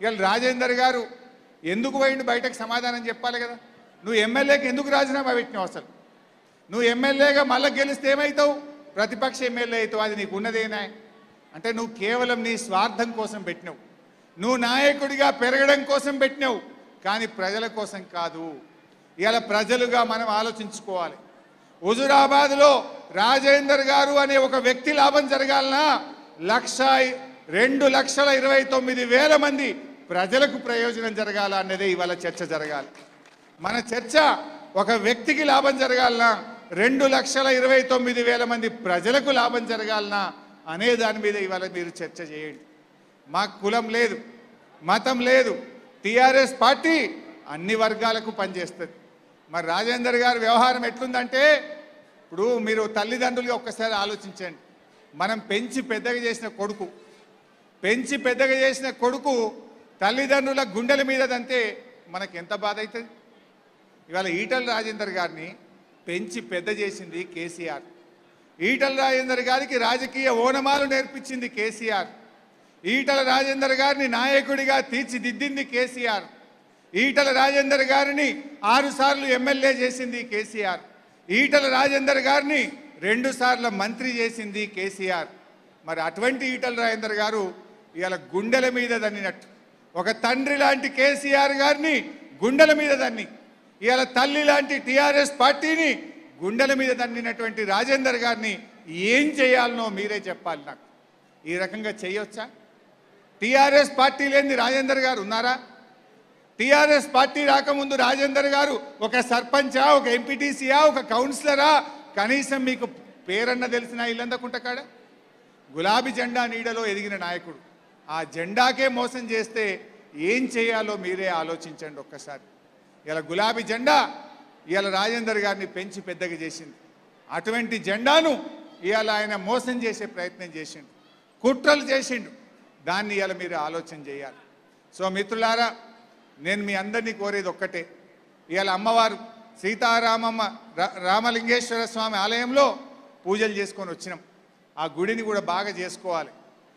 ఇవాళ రాజేందర్ గారు ఎందుకు పోయిండు బయటకు సమాధానం చెప్పాలి కదా నువ్వు ఎమ్మెల్యేకి ఎందుకు రాజీనామా పెట్టినావు అసలు నువ్వు ఎమ్మెల్యేగా మళ్ళీ గెలిస్తే ఏమవుతావు ప్రతిపక్ష ఎమ్మెల్యే అవుతావు అది నీకు ఉన్నదేనా అంటే నువ్వు కేవలం నీ స్వార్థం కోసం పెట్టినావు నువ్వు నాయకుడిగా పెరగడం కోసం పెట్టినావు కానీ ప్రజల కోసం కాదు ఇవాళ ప్రజలుగా మనం ఆలోచించుకోవాలి హుజురాబాద్లో రాజేందర్ గారు అనే ఒక వ్యక్తి లాభం జరగాలనా లక్ష రెండు లక్షల ఇరవై తొమ్మిది వేల మంది ప్రజలకు ప్రయోజనం జరగాల అన్నదే ఇవాళ చర్చ జరగాలి మన చర్చ ఒక వ్యక్తికి లాభం జరగాలనా రెండు లక్షల ఇరవై తొమ్మిది వేల మంది ప్రజలకు లాభం జరగాలనా అనే దాని మీద ఇవాళ మీరు చర్చ చేయండి మాకు కులం లేదు మతం లేదు టిఆర్ఎస్ పార్టీ అన్ని వర్గాలకు పనిచేస్తుంది మరి రాజేందర్ గారి వ్యవహారం ఎట్లుందంటే ఇప్పుడు మీరు తల్లిదండ్రులుగా ఒక్కసారి ఆలోచించండి మనం పెంచి పెద్దగా చేసిన కొడుకు పెంచి పెద్దగా చేసిన కొడుకు తల్లిదండ్రుల గుండెల మీద దంతే మనకి ఎంత బాధ అవుతుంది ఇవాళ ఈటల రాజేందర్ గారిని పెంచి పెద్ద చేసింది కేసీఆర్ ఈటల రాజేందర్ గారికి రాజకీయ ఓనమాలు నేర్పించింది కేసీఆర్ ఈటల రాజేందర్ గారిని నాయకుడిగా తీర్చిదిద్దింది కేసీఆర్ ఈటల రాజేందర్ గారిని ఆరు సార్లు ఎమ్మెల్యే చేసింది కేసీఆర్ ఈటల రాజేందర్ గారిని రెండు సార్లు మంత్రి చేసింది కేసీఆర్ మరి అటువంటి ఈటల రాజేందర్ గారు ఇవాళ గుండెల మీద దన్నినట్టు ఒక తండ్రి లాంటి కేసీఆర్ గారిని గుండెల మీద దన్ని ఇవాళ తల్లి లాంటి టీఆర్ఎస్ పార్టీని గుండెల మీద దన్నినటువంటి రాజేందర్ గారిని ఏం చేయాలనో మీరే చెప్పాలి నాకు ఈ రకంగా చేయొచ్చా టీఆర్ఎస్ పార్టీ లేని రాజేందర్ గారు ఉన్నారా టీఆర్ఎస్ పార్టీ రాకముందు రాజేందర్ గారు ఒక సర్పంచా ఒక ఎంపీటీసీయా ఒక కౌన్సిలరా కనీసం మీకు పేరన్న తెలిసిన ఇల్లందకుంటకాడ గులాబీ జెండా నీడలో ఎదిగిన నాయకుడు ఆ జెండాకే మోసం చేస్తే ఏం చేయాలో మీరే ఆలోచించండి ఒక్కసారి ఇలా గులాబీ జెండా ఇవాళ రాజేందర్ గారిని పెంచి పెద్దగా చేసింది అటువంటి జెండాను ఇవాళ ఆయన మోసం చేసే ప్రయత్నం చేసిండు కుట్రలు చేసిండు దాన్ని ఇవాళ మీరు ఆలోచన చేయాలి సో మిత్రులారా నేను మీ అందరినీ కోరేది ఒక్కటే ఇవాళ అమ్మవారు సీతారామమ్మ రా- రామలింగేశ్వర స్వామి ఆలయంలో పూజలు చేసుకొని వచ్చినాం ఆ గుడిని కూడా బాగా చేసుకోవాలి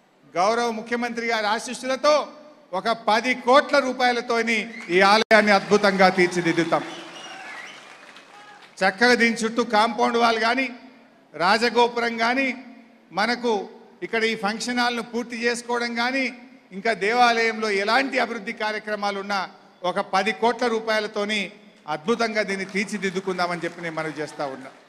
గౌరవ ముఖ్యమంత్రి గారి ఆశీస్సులతో ఒక పది కోట్ల రూపాయలతోని ఈ ఆలయాన్ని అద్భుతంగా తీర్చిదిద్దుతాం చక్కగా దీని చుట్టూ కాంపౌండ్ వాల్ కానీ రాజగోపురం కానీ మనకు ఇక్కడ ఈ ఫంక్షన్ హాల్ను పూర్తి చేసుకోవడం కానీ ఇంకా దేవాలయంలో ఎలాంటి అభివృద్ధి కార్యక్రమాలు ఉన్నా ఒక పది కోట్ల రూపాయలతోని అద్భుతంగా దీన్ని తీర్చిదిద్దుకుందామని చెప్పి నేను మనవి చేస్తా ఉన్నా